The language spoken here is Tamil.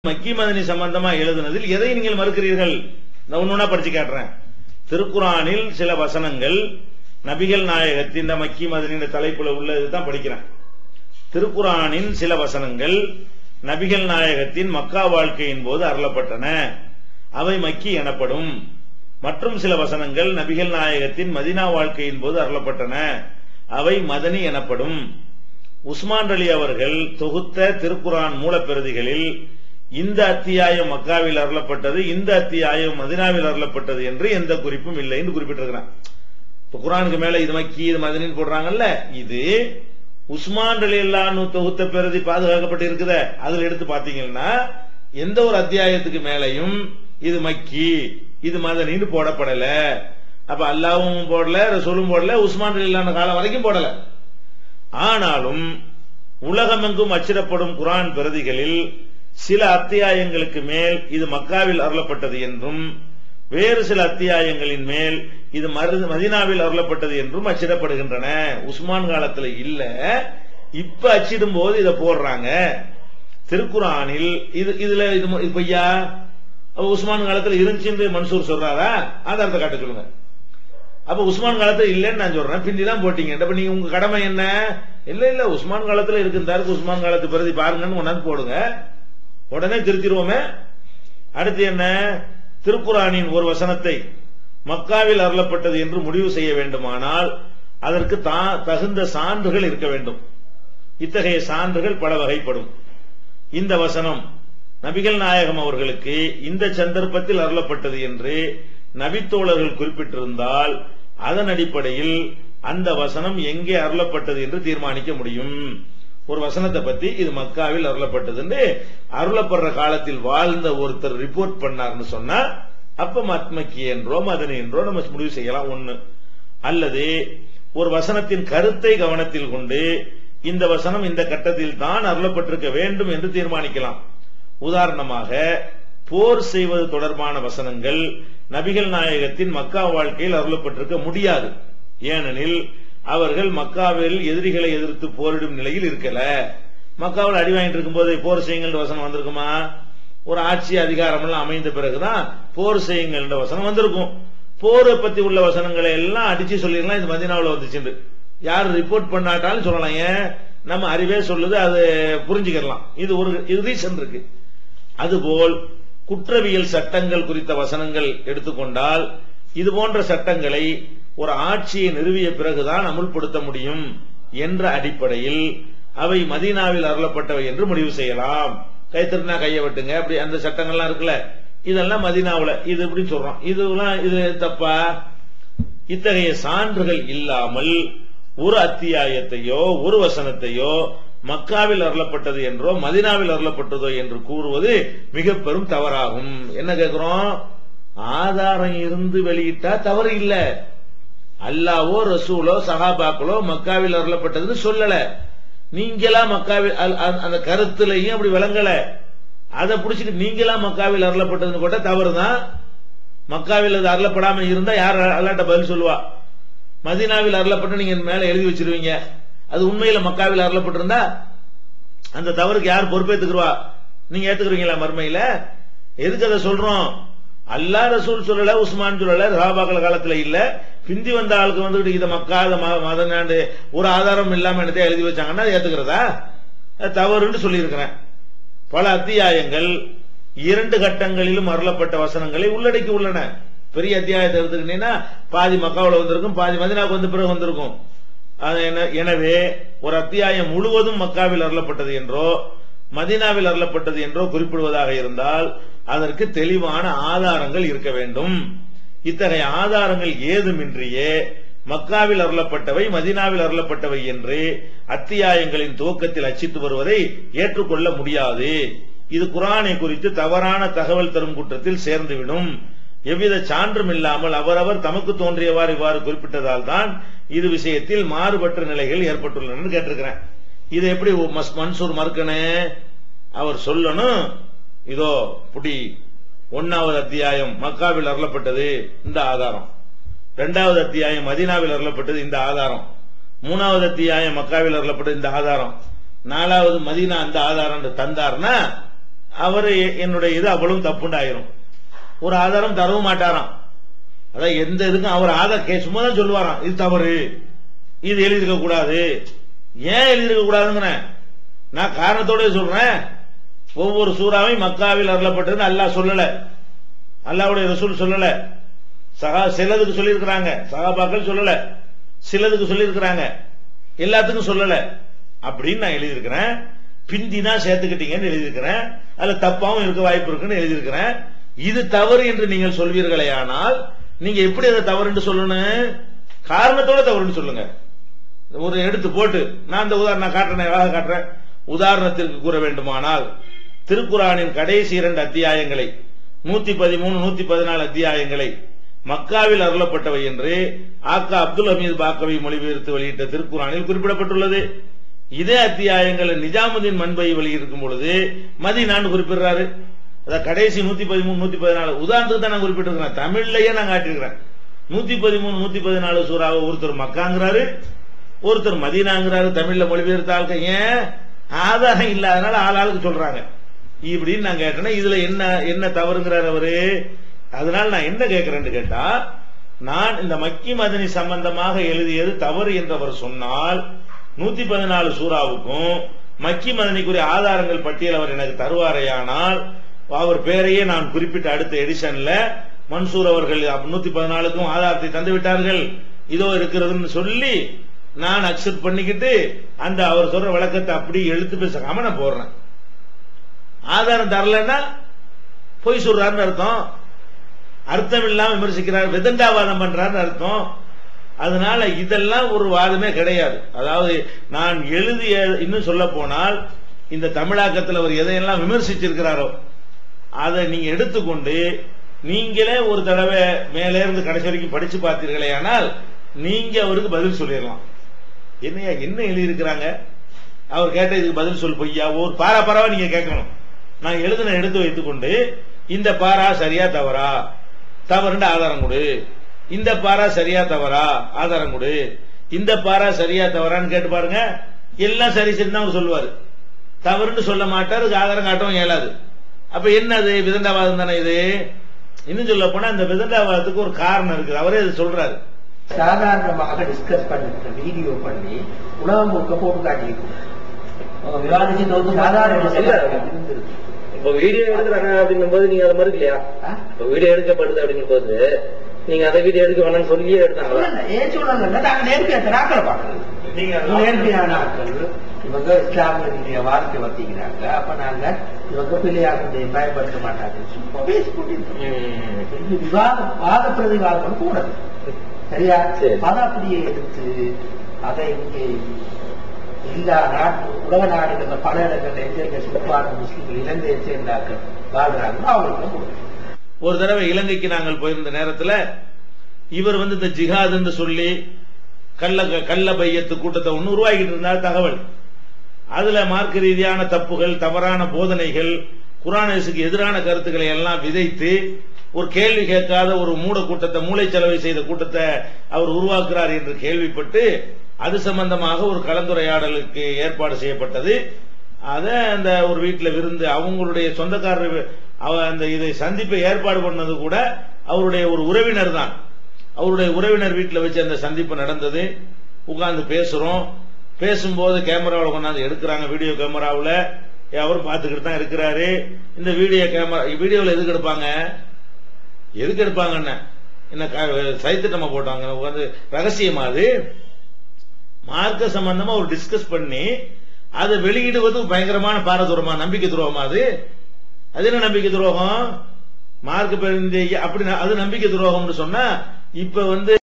மக்கி மதனி சம்பந்தமா எழுதுனதில் எதை நீங்கள் மறுக்கிறீர்கள் நான் ஒன்னொன்னா படிச்சு காட்டுறேன் திருக்குறானில் சில வசனங்கள் நபிகள் நாயகத்தின் இந்த மக்கி மதனின் தலைப்புல உள்ளது தான் படிக்கிறேன் திருக்குறானின் சில வசனங்கள் நபிகள் நாயகத்தின் மக்கா வாழ்க்கையின் போது அருளப்பட்டன அவை மக்கி எனப்படும் மற்றும் சில வசனங்கள் நபிகள் நாயகத்தின் மதினா வாழ்க்கையின் போது அருளப்பட்டன அவை மதனி எனப்படும் உஸ்மான் அலி அவர்கள் தொகுத்த திருக்குரான் மூலப்பிரதிகளில் இந்த அத்தியாயம் மக்காவில் அருளப்பட்டது இந்த அத்தியாயம் மதினாவில் அருளப்பட்டது என்று எந்த குறிப்பும் இல்லை என்று குறிப்பிட்டிருக்கிறான் இப்ப குரானுக்கு மேல இது மக்கி இது மதனின்னு போடுறாங்கல்ல இது உஸ்மான் அலி அல்லான்னு தொகுத்த பிரதி பாதுகாக்கப்பட்டு இருக்குத அதுல எடுத்து பாத்தீங்கன்னா எந்த ஒரு அத்தியாயத்துக்கு மேலையும் இது மக்கி இது மதனின்னு போடப்படல அப்ப அல்லாவும் போடல ரசூலும் போடல உஸ்மான் அலி அல்லான காலம் வரைக்கும் போடல ஆனாலும் உலகமெங்கும் அச்சிடப்படும் குரான் பிரதிகளில் சில அத்தியாயங்களுக்கு மேல் இது மக்காவில் அருளப்பட்டது என்றும் வேறு சில அத்தியாயங்களின் மேல் இது மருது மதினாவில் அருளப்பட்டது என்றும் அச்சிடப்படுகின்றன உஸ்மான் காலத்துல இல்ல இப்ப அச்சிடும் போது இதை போடுறாங்க திருக்குறானில் இது இதுல இது மு- இது பொய்யா அப்ப உஸ்மான் காலத்துல இருந்துச்சுன்னு மன்சூர் சொல்றாரா ஆதாரத்தை காட்ட சொல்லுங்க அப்ப உஸ்மான் காலத்துல இல்லைன்னு நான் சொல்றேன் பிந்தி தான் போட்டீங்க அப்ப நீங்க உங்க கடமை என்ன இல்ல இல்ல உஸ்மான் காலத்துல இருக்குந்தாருக்கு உஸ்மான் காலத்து பிரதி பாருங்கன்னு ஒன்னாந்து போடுங்க உடனே திருத்திடுவோமே அடுத்து என்ன திருக்குறானின் ஒரு வசனத்தை மக்காவில் அருளப்பட்டது என்று முடிவு செய்ய வேண்டுமானால் அதற்கு தா- தகுந்த சான்றுகள் இருக்க வேண்டும் இத்தகைய சான்றுகள் பல வகைப்படும் இந்த வசனம் நபிகள் நாயகம் அவர்களுக்கு இந்த சந்தர்ப்பத்தில் அருளப்பட்டது என்று நபித்தோழர்கள் குறிப்பிட்டிருந்தால் அதன் அடிப்படையில் அந்த வசனம் எங்கே அருளப்பட்டது என்று தீர்மானிக்க முடியும் ஒரு வசனத்தை பத்தி இது மக்காவில் அருளப்பட்டதுன்னு அருளப்படுற காலத்தில் வாழ்ந்த ஒருத்தர் ரிப்போர்ட் பண்ணார்னு சொன்னா அப்ப மத்மக்கி என்றோ மதனி என்றோ நம்ம முடிவு செய்யலாம் ஒண்ணு அல்லது ஒரு வசனத்தின் கருத்தை கவனத்தில் கொண்டு இந்த வசனம் இந்த கட்டத்தில் தான் அருளப்பட்டிருக்க வேண்டும் என்று தீர்மானிக்கலாம் உதாரணமாக போர் செய்வது தொடர்பான வசனங்கள் நபிகள் நாயகத்தின் மக்கா வாழ்க்கையில் அருளப்பட்டிருக்க முடியாது ஏனெனில் அவர்கள் மக்காவில் எதிரிகளை எதிர்த்து போரிடும் நிலையில் இருக்கல மக்காவில் அடி வாங்கிட்டு இருக்கும்போது போர் செய்யுங்கள் வசனம் வந்திருக்குமா ஒரு ஆட்சி அதிகாரம் எல்லாம் அமைந்த பிறகுதான் போர் செய்யுங்கள் வசனம் வந்திருக்கும் போரை பத்தி உள்ள வசனங்களை எல்லாம் அடிச்சு சொல்லிடலாம் இது மதினாவில் வந்துச்சு யார் ரிப்போர்ட் பண்ணாட்டாலும் சொல்லலாம் ஏன் நம்ம அறிவே சொல்லுது அது புரிஞ்சுக்கலாம் இது ஒரு இது ரீசன் இருக்கு அதுபோல் குற்றவியல் சட்டங்கள் குறித்த வசனங்கள் எடுத்துக்கொண்டால் இது போன்ற சட்டங்களை ஒரு ஆட்சியை நிறுவிய பிறகுதான் அமுல்படுத்த முடியும் என்ற அடிப்படையில் அவை மதீனாவில் அருளப்பட்டவை என்று முடிவு செய்யலாம் கைத்திருந்தா கையை வெட்டுங்க அப்படி அந்த சட்டங்கள்லாம் இருக்குல்ல இதெல்லாம் மதீனாவுல இது எப்படி சொல்றோம் இதுலாம் இது தப்பா இத்தகைய சான்றுகள் இல்லாமல் ஒரு அத்தியாயத்தையோ ஒரு வசனத்தையோ மக்காவில் அருளப்பட்டது என்றோ மதினாவில் அருளப்பட்டதோ என்று கூறுவது மிக பெரும் தவறாகும் என்ன கேக்குறோம் ஆதாரம் இருந்து வெளியிட்டா தவறு இல்ல அல்லாவோ ரசூலோ சஹாபாக்களோ மக்காவில் அருளப்பட்டதுன்னு சொல்லல நீங்களா மக்காவில் அல்- அந்த- அந்த கருத்துலையும் அப்படி விளங்கல அதை புடிச்சிட்டு நீங்களா மக்காவில் அருளப்பட்டதுன்னு கூட தவறுதான் மக்காவில் அது அருளப்படாம இருந்தா யார் அல்லாட்ட பதில் சொல்லுவா மதீனாவில் அருளப்பட்டு நீங்க மேல எழுதி வச்சிருவீங்க அது உண்மையில மக்காவில் அருளப்பட்டிருந்தா அந்த தவறுக்கு யார் பொறுப்பேத்துக்குருவா நீங்க ஏத்துக்குறீங்களா மர்மையில எதுக்கு அதை சொல்றோம் அல்லாஹ் ரசூல் சொல்லல உஸ்மான் சொல்லல சஹாபாக்கள் காலத்துல இல்ல பிந்தி வந்த ஆளுக்கு வந்துட்டு இதை மக்கா இதை ம- மதனாண்டு ஒரு ஆதாரம் இல்லாம என்னத்தை எழுதி வச்சாங்கன்னா அதை ஏத்துக்கிறதா அது தவறுன்னு சொல்லியிருக்கிறேன் பல அத்தியாயங்கள் இரண்டு கட்டங்களிலும் அருளப்பட்ட வசனங்களை உள்ளடக்கி உள்ளன பெரிய அத்தியாயத்தை எடுத்துக்கிட்டீங்கன்னா பாதி மக்காவுல வந்திருக்கும் பாதி மதினாவுக்கு வந்த பிறகு வந்திருக்கும் அது என்ன- எனவே ஒரு அத்தியாயம் முழுவதும் மக்காவில் அருளப்பட்டது என்றோ மதீனாவில் அருளப்பட்டது என்றோ குறிப்பிடுவதாக இருந்தால் அதற்கு தெளிவான ஆதாரங்கள் இருக்க வேண்டும் இத்தகைய ஆதாரங்கள் ஏதுமின்றியே மக்காவில் அருளப்பட்டவை மதீனாவில் அருளப்பட்டவை என்று அத்தியாயங்களின் துவக்கத்தில் அச்சிட்டு வருவதை ஏற்றுக்கொள்ள முடியாது இது குரானை குறித்து தவறான தகவல் தரும் குற்றத்தில் சேர்ந்துவிடும் எவ்வித சான்றும் இல்லாமல் அவரவர் தமக்கு தோன்றியவாறு இவ்வாறு குறிப்பிட்டதால் தான் இது விஷயத்தில் மாறுபட்ட நிலைகள் ஏற்பட்டுள்ளன கேட்டிருக்கிறேன் இது எப்படி மஸ்- மன்சூர் மறுக்கனே அவர் சொல்லணும் இதோ புடி ஒன்னாவது அத்தியாயம் மக்காவில் அருளப்பட்டது இந்த ஆதாரம் இரண்டாவது அத்தியாயம் மதீனாவில் அருளப்பட்டது இந்த ஆதாரம் மூணாவது அத்தியாயம் மக்காவில் அருளப்பட்டது இந்த ஆதாரம் நாலாவது மதீனா அந்த ஆதாரம் தந்தார்னா அவர் என்னுடைய இது அவ்வளவு தப்புண்டு ஆயிரும் ஒரு ஆதாரம் தரவும் மாட்டாராம் அதான் எந்த இதுக்கும் அவர் ஆதார் கே சும்மா தான் சொல்லுவாராம் இது தவறு இது எழுதியிருக்க கூடாது ஏன் எழுதியிருக்க கூடாதுங்கிறேன் நான் காரணத்தோட சொல்றேன் ஒவ்வொரு சூறாவையும் மக்காவில் அருளப்பட்டது அல்லாஹ் சொல்லல அல்லாஹ்வுடைய ரசூல் சொல்லல சகா சிலதுக்கு சொல்லியிருக்கிறாங்க சகாபாக்கள் சொல்லல சிலதுக்கு சொல்லியிருக்கிறாங்க எல்லாத்துக்கும் சொல்லல அப்படின்னு நான் எழுதியிருக்கிறேன் பிந்தினா சேர்த்துக்கிட்டீங்கன்னு எழுதியிருக்கிறேன் அதுல தப்பாவும் இருக்க வாய்ப்பு இருக்குன்னு எழுதியிருக்கிறேன் இது தவறு என்று நீங்கள் சொல்வீர்களே ஆனால் நீங்க எப்படி அதை தவறுன்னு சொல்லணும் காரணத்தோட தவறுன்னு சொல்லுங்க ஒரு எடுத்து போட்டு நான் இந்த உதாரணம் நான் காட்டுறேன் அழகா காட்டுறேன் உதாரணத்திற்கு கூற வேண்டுமானால் திருக்குறானின் கடைசி இரண்டு அத்தியாயங்களை நூத்தி பதிமூணு நூத்தி பதினாலு அத்தியாயங்களை மக்காவில் அருளப்பட்டவை என்று ஆக்கா அப்துல் ஹமீது பாக்கவி மொழிபெயர்த்து வெளியிட்ட திருக்குறானில் குறிப்பிடப்பட்டுள்ளது இதே அத்தியாயங்கள் நிஜாமுதீன் மண்பை வெளியிருக்கும் பொழுது மதினான்னு குறிப்பிடுறாரு அதான் கடைசி நூத்தி பதிமூணு நூத்தி பதினாலு உதாரணத்துக்கு தான் நான் குறிப்பிட்டிருக்கிறேன் தமிழ்லயே நான் காட்டியிருக்கிறேன் நூத்தி பதிமூணு நூத்தி பதினாலு சூறாவை ஒருத்தர் மக்காங்கிறாரு ஒருத்தர் மதீனாங்கிறாரு தமிழ்ல மொழிபெயர்த்த ஆளுக்க ஏன் ஆதாரம் இல்ல அதனால ஆள் ஆளுக்கு சொல்றாங்க இப்படின்னு நான் கேட்டேன்னா இதுல என்ன என்ன தவறுங்கிறார் அவரு அதனால நான் என்ன கேட்கிறேன்னு கேட்டா நான் இந்த மக்கி மதனி சம்பந்தமாக எழுதியது தவறு என்று அவர் சொன்னால் நூத்தி பதினாலு சூறாவுக்கும் மக்கி மதனிக்குரிய ஆதாரங்கள் பட்டியல் அவர் எனக்கு தருவாரையானால் அவர் பேரையே நான் குறிப்பிட்ட அடுத்த எடிஷன்ல மன்சூர் அவர்கள் நூத்தி பதினாலுக்கும் ஆதாரத்தை தந்து விட்டார்கள் இதோ இருக்கிறதுன்னு சொல்லி நான் அக்செப்ட் பண்ணிக்கிட்டு அந்த அவர் சொல்ற விளக்கத்தை அப்படி எழுத்து பேசாம நான் போடுறேன் ஆதாரம் தரலன்னா பொய் சொல்றாருன்னு அர்த்தம் அர்த்தம் இல்லாம விமர்சிக்கிறார் விதண்டாவாதம் பண்றாருன்னு அர்த்தம் அதனால இதெல்லாம் ஒரு வாதமே கிடையாது அதாவது நான் எழுதிய இன்னும் சொல்ல போனால் இந்த தமிழாக்கத்தில் அவர் எதையெல்லாம் விமர்சிச்சிருக்கிறாரோ அதை நீங்க எடுத்துக்கொண்டு நீங்களே ஒரு தடவை மேலே இருந்து கடைசி வரைக்கும் படிச்சு பார்த்தீர்களே ஆனால் நீங்க அவருக்கு பதில் சொல்லிடலாம் என்னையா என்ன எழுதியிருக்கிறாங்க அவர் கேட்ட இதுக்கு பதில் சொல் பொய்யா ஒரு பாரா பாராவா நீங்க கேட்கணும் நான் எழுதின எடுத்து வைத்துக்கொண்டு இந்த பாரா சரியா தவறா தவறுண்டு ஆதாரம் கொடு இந்த பாரா சரியா தவறா ஆதாரம் கொடு இந்த பாரா சரியா தவறான்னு கேட்டு பாருங்க எல்லாம் சரி சரின்னு அவர் சொல்லுவாரு தவறுன்னு சொல்ல மாட்டார் அதுக்கு ஆதாரம் காட்டவும் இயலாது அப்ப என்னது விதண்டாவாதம் தானே இது இன்னும் சொல்ல போனா இந்த விதண்டாவாதத்துக்கு ஒரு காரணம் இருக்குது அவரே இது சொல்றாரு சாதாரணமாக டிஸ்கஸ் பண்ணிட்டு வீடியோ பண்ணி உலகம் முழுக்க போட்டு காட்டியிருக்கோம் விவாதிச்சு தோத்து சாதாரண இல்ல இருந்திருக்கு. இப்ப வீடியோ எடுக்கிறாங்க அப்படிங்கும் போது நீங்க அதை மறுக்கலையா ஆ? இப்ப வீடியோ எடுக்கப்படுது அப்படிங்கும் போது நீங்க அதை வீடியோ எடுக்க வேணாம்னு சொல்லியே எடுத்தாங்களா இல்ல, ஏன் சொல்லல நாங்க நேர்மையான ஆக்களை பார்க்கறது நீங்க நேர்மையான ஆட்கள் இவங்க இஸ்லாமிய வாழ்க்கை வத்திக்கிறாங்க அப்ப நாங்க இவங்க பிள்ளையாக பயன்படுத்த மாட்டாங்க சும்மா பேசிக்கொண்டிருக்கோம் ம். இது விவாதம் வாத பிரதிவாதம் கூடாது சரியா சரி. அதை அப்படியே எடுத்து அதை இங்கே எல்லா நாட்டு உலக நாடுகள்ல பல இடங்கள்ல எங்க சிறுபான்மை முஸ்லிம்கள் இலங்கையை சேர்ந்தாக்கள் வாழ்றாங்களோ அவங்களுக்கு கொடுக்கணும் ஒரு தடவை இலங்கைக்கு நாங்கள் போயிருந்த நேரத்துல இவர் வந்து இந்த ஜிஹாதுன்னு சொல்லி கள்ள கள்ள பையத்து கூட்டத்தை ஒன்று உருவாக்கிட்டு இருந்தார் தகவல் அதுல மார்க்க ரீதியான தப்புகள் தவறான போதனைகள் குரானேசுக்கு எதிரான கருத்துக்களை எல்லாம் விதைத்து ஒரு கேள்வி கேட்காத ஒரு மூட கூட்டத்தை மூளை செலவை செய்த கூட்டத்தை அவர் உருவாக்குறார் என்று கேள்விப்பட்டு அது சம்பந்தமாக ஒரு கலந்துரையாடலுக்கு ஏற்பாடு செய்யப்பட்டது அத அந்த ஒரு வீட்டுல விருந்து அவங்களுடைய சொந்தக்காரர் அவ அந்த இதை சந்திப்பை ஏற்பாடு பண்ணது கூட அவருடைய ஒரு உறவினர் தான் அவருடைய உறவினர் வீட்டுல வச்சு அந்த சந்திப்பு நடந்தது உட்கார்ந்து பேசுறோம் பேசும்போது கேமராவில் கொண்டாந்து எடுக்கிறாங்க வீடியோ கேமராவில் அவரும் பார்த்துக்கிட்டு தான் இருக்கிறாரு இந்த வீடியோ கேமரா வீடியோவில் எதுக்கு எடுப்பாங்க எதுக்கு எடுப்பாங்க என்ன என்ன க- சைத்திட்டமா போட்டாங்க உட்காந்து ரகசியமா அது மார்க்க சம்பந்தமா ஒரு டிஸ்கஸ் பண்ணி அதை வெளியிடுவது பயங்கரமான பாரதூரமா நம்பிக்கை துரோகமா அது அது என்ன நம்பிக்கை துரோகம் மார்க்க பெருந்தை அப்படி ந- அது நம்பிக்கை துரோகம்னு சொன்னா இப்ப வந்து